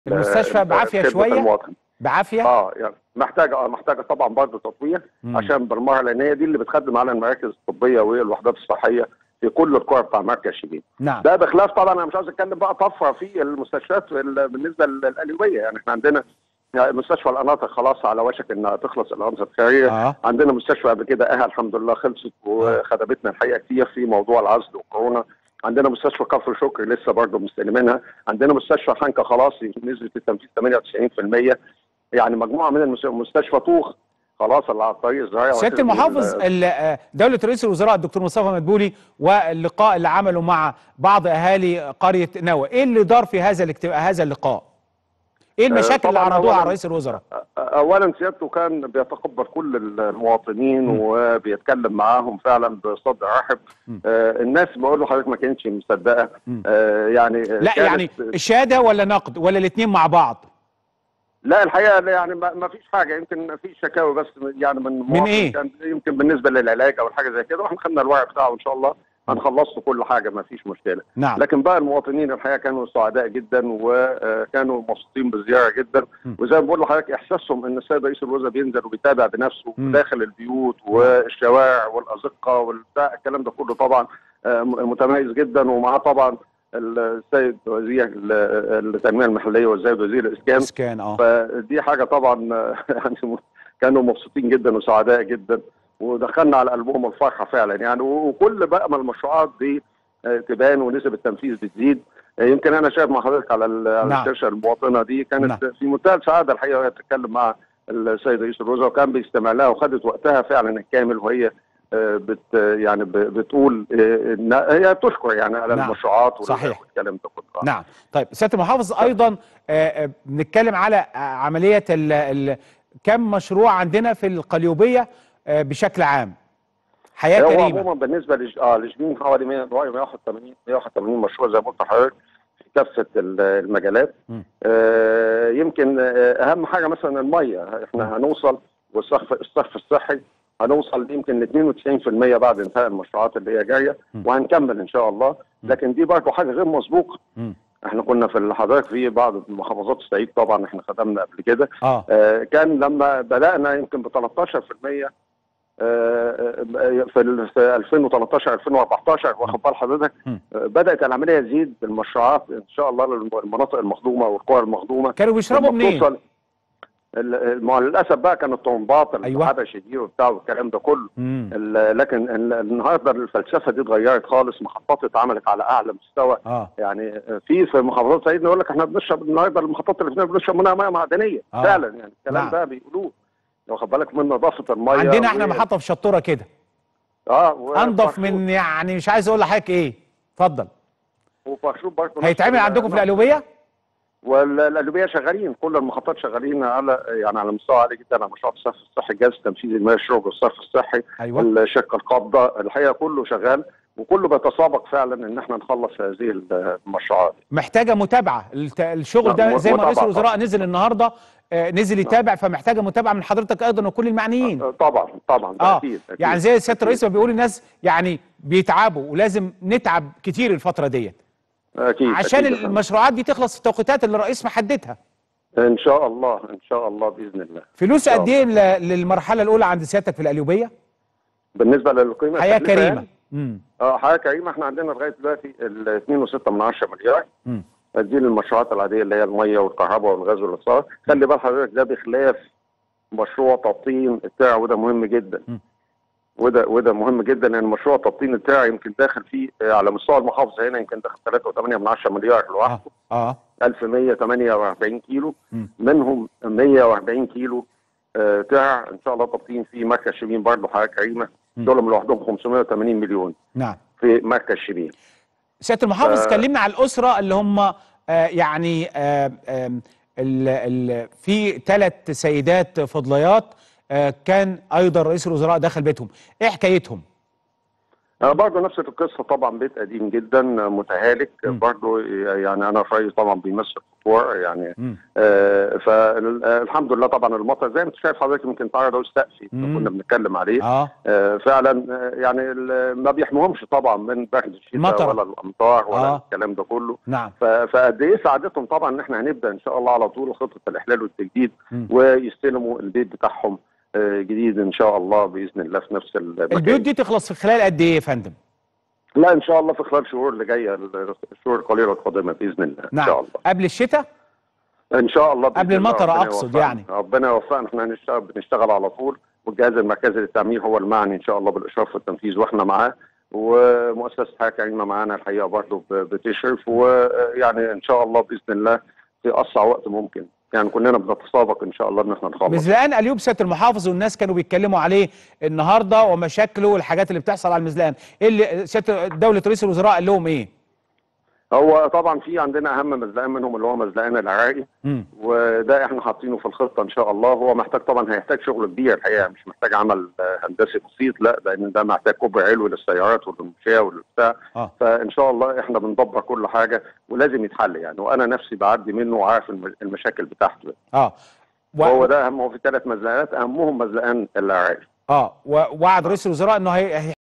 المستشفى آه، بعافيه خدمة شويه المواطن. بعافيه اه يعني محتاجه اه محتاجه طبعا برضه تطوير مم. عشان بالمره لان هي دي اللي بتخدم على المراكز الطبيه والوحدات الصحيه في كل القرى بتاع مركز شبين نعم ده بخلاف طبعا انا مش عاوز اتكلم بقى طفره في المستشفيات في ال- بالنسبه للقليوبيه يعني احنا عندنا يعني مستشفى القناطر خلاص على وشك انها تخلص الانظمه الخيريه اه عندنا مستشفى قبل كده اهل الحمد لله خلصت وخدمتنا الحقيقه كتير في موضوع العزل والكورونا عندنا مستشفى كفر شكر لسه برضه مستلمينها عندنا مستشفى حنكه خلاص نسبه التنفيذ 98% يعني مجموعه من المس- مستشفى طوخ خلاص اللي على الطريق الزراعي سياده المحافظ ال- آه، دوله رئيس الوزراء الدكتور مصطفى مدبولي واللقاء اللي عمله مع بعض اهالي قريه نوى ايه اللي دار في هذا الاجتماع هذا اللقاء ايه المشاكل اللي طبعاً عرضوها أولاً- على رئيس الوزراء اولا سيادته كان بيتقبل كل المواطنين م. وبيتكلم معاهم فعلا بصدر رحب م. آه الناس بقول له حضرتك ما كانتش مصدقه م. آه يعني لا كانت- يعني الشهاده ولا نقد ولا الاثنين مع بعض لا الحقيقه لا يعني ما ما فيش حاجه يمكن في شكاوي بس يعني من مواطن إيه؟ كان يمكن بالنسبه للعلاج او حاجه زي كده واحنا خدنا الورق بتاعه ان شاء الله هنخلص له كل حاجه ما فيش مشكله نعم لكن بقى المواطنين الحقيقه كانوا سعداء جدا وكانوا مبسوطين بالزياره جدا م. وزي ما بقول لحضرتك احساسهم ان السيد رئيس الوزراء بينزل وبيتابع بنفسه م. داخل البيوت والشوارع والازقه والبتاع الكلام ده كله طبعا آه، م- متميز جدا ومعاه طبعا السيد وزير ال- التنميه المحليه والسيد وزير الاسكان اسكان اه فدي حاجه طبعا آه، يعني م- كانوا مبسوطين جدا وسعداء جدا ودخلنا على قلبهم الفرحه فعلا يعني وكل بقى ما المشروعات دي آه، تبان ونسب التنفيذ بتزيد آه، يمكن انا شايف مع حضرتك على ال- على نعم. الشاشه المواطنه دي كانت نعم. في منتهى السعاده الحقيقه وهي بتتكلم مع السيد رئيس الوزراء وكان بيستمع لها وخدت وقتها فعلا الكامل وهي آه، بت يعني ب- بتقول آه، ان هي بتشكر يعني على نعم. المشروعات وال- صحيح. والكلام ده كله نعم طيب سياده المحافظ ايضا آه، آه، بنتكلم على آه، عمليه ال ال كم مشروع عندنا في القليوبيه آه، بشكل عام حياه هو كريمه عموما بالنسبه لج... اه لجمين حوالي 100 181 181 مشروع زي ما قلت لحضرتك في كافه ال- المجالات م. آه يمكن آه اهم حاجه مثلا الميه احنا هنوصل والصرف الصرف الصحي هنوصل يمكن ل 92% بعد انتهاء المشروعات اللي هي جايه م. وهنكمل ان شاء الله م. لكن دي برضه حاجه غير مسبوقه م. احنا كنا في حضرتك في بعض محافظات الصعيد طبعا احنا خدمنا قبل كده اه آه، كان لما بدأنا يمكن ب 13% آه، آه، في ال- في 2013 2014 واخد بال حضرتك م. آه، بدأت العملية تزيد بالمشروعات إن شاء الله للمناطق المخدومة والقرى المخدومة كانوا بيشربوا لما منين توصل- ال- ال- ما هو للأسف بقى كان الطرمبات أيوة. الحبشي دي وبتاع والكلام ده كله مم. ال- لكن ال- النهارده الفلسفة دي اتغيرت خالص محطات اتعملت على أعلى مستوى اه يعني في في محافظات الصعيد يقول لك احنا بنشرب النهارده المحطات اللي فينا بنشرب منها ميه معدنيه آه. فعلا يعني الكلام نعم. ده بيقولوه لو خد بالك من نظافه الميه عندنا احنا و- محطه في شطوره كده اه و- انضف وفرشوط- من يعني مش عايز اقول لحضرتك ايه اتفضل وفرشوط برضه نفس هيتعمل ال- عندكم في القليوبيه والقلوبيه شغالين كل المحطات شغالين على يعني على مستوى عالي جدا على مشروع الصرف الصحي جهاز تنفيذ المياه الشرب والصرف الصحي ايوه الشركه القابضه الحقيقه كله شغال وكله بيتسابق فعلا ان احنا نخلص هذه المشروعات محتاجه متابعه الت- الشغل نعم، ده م- زي ما رئيس متابعة الوزراء طبعا. نزل النهارده آه، نزل يتابع فمحتاجه متابعه من حضرتك ايضا وكل المعنيين آه، طبعا طبعا ده اه اكيد أكيد. يعني زي سياده أكيد. الرئيس ما بيقول الناس يعني بيتعبوا ولازم نتعب كتير الفتره ديت اكيد عشان أكيد يا فندم. المشروعات دي تخلص في التوقيتات اللي الرئيس محددها ان شاء الله ان شاء الله باذن الله فلوس إن شاء قد ايه ل- للمرحله الاولى عند سيادتك في القليوبيه بالنسبه للقيمه حياه التكلفة كريمه يعني؟ امم اه حياه كريمه احنا عندنا لغايه دلوقتي ال 2.6 من 10 مليار امم دي للمشروعات العاديه اللي هي الميه والكهرباء والغاز والاتصالات خلي بال حضرتك ده بخلاف مشروع تبطين الترع وده مهم جدا م. وده وده مهم جدا لان مشروع تبطين الترع يمكن داخل فيه آه، على مستوى المحافظه هنا يمكن داخل 3.8 من 10 مليار لوحده اه اه 1148 كيلو م. منهم 140 كيلو آه، ترع ان شاء الله تبطين في مركز شبين برضه حياه كريمه م. دول لوحدهم 580 مليون نعم في مركز شبين سياده المحافظ ف- كلمنا على الاسره اللي هم آه يعني آه آم، ال ال في ثلاث سيدات فضليات آه كان ايضا رئيس الوزراء دخل بيتهم ايه حكايتهم آه، برضه نفس القصه طبعا بيت قديم جدا آه، متهالك مم. برضه يعني انا في رايي طبعا بيمثل خطوره يعني مم. آه فالحمد لله طبعا المطر زي ما انت شايف حضرتك يمكن تعرض اهو السقف اللي مم. كنا بنتكلم عليه اه آه فعلا آه، يعني ال- ما بيحموهمش طبعا من برد المطر. الشتاء ولا الامطار ولا آه. الكلام ده كله نعم ف- فقد ايه سعادتهم طبعا ان احنا هنبدا ان شاء الله على طول خطه الاحلال والتجديد مم. ويستلموا البيت بتاعهم آه، جديد ان شاء الله باذن الله في نفس المكان البيوت دي تخلص في خلال قد ايه يا فندم لا ان شاء الله في خلال الشهور اللي جايه الشهور القليله القادمه باذن الله نعم ان شاء الله قبل الشتاء ان شاء الله بإذن قبل الله المطر ربنا أقصد يوفقنا. يعني. ربنا يوفقنا احنا هنشتغل بنشتغل على طول والجهاز المركزي للتعمير هو المعني ان شاء الله بالاشراف والتنفيذ واحنا معاه ومؤسسه حياه كريمه معانا الحقيقه برضه ب- بتشرف ويعني ان شاء الله باذن الله في اسرع وقت ممكن يعني كلنا بنتسابق ان شاء الله ان احنا نخلص مزلقان اليوب سياده المحافظ والناس كانوا بيتكلموا عليه النهارده ومشاكله والحاجات اللي بتحصل على المزلقان ايه اللي سياده دوله رئيس الوزراء قال لهم ايه هو طبعا في عندنا اهم مزلقان منهم اللي هو مزلقان العراقي مم. وده احنا حاطينه في الخطه ان شاء الله هو محتاج طبعا هيحتاج شغل كبير الحقيقه مش محتاج عمل آه، هندسي بسيط لا لان ده محتاج كوبري علوي للسيارات والمشاة والبتاع اه فان شاء الله احنا بندبر كل حاجه ولازم يتحل يعني وانا نفسي بعدي منه وعارف الم- المشاكل بتاعته اه و... وهو ده اهم هو في ثلاث مزلقانات اهمهم مزلقان العراقي اه ووعد رئيس الوزراء انه هي...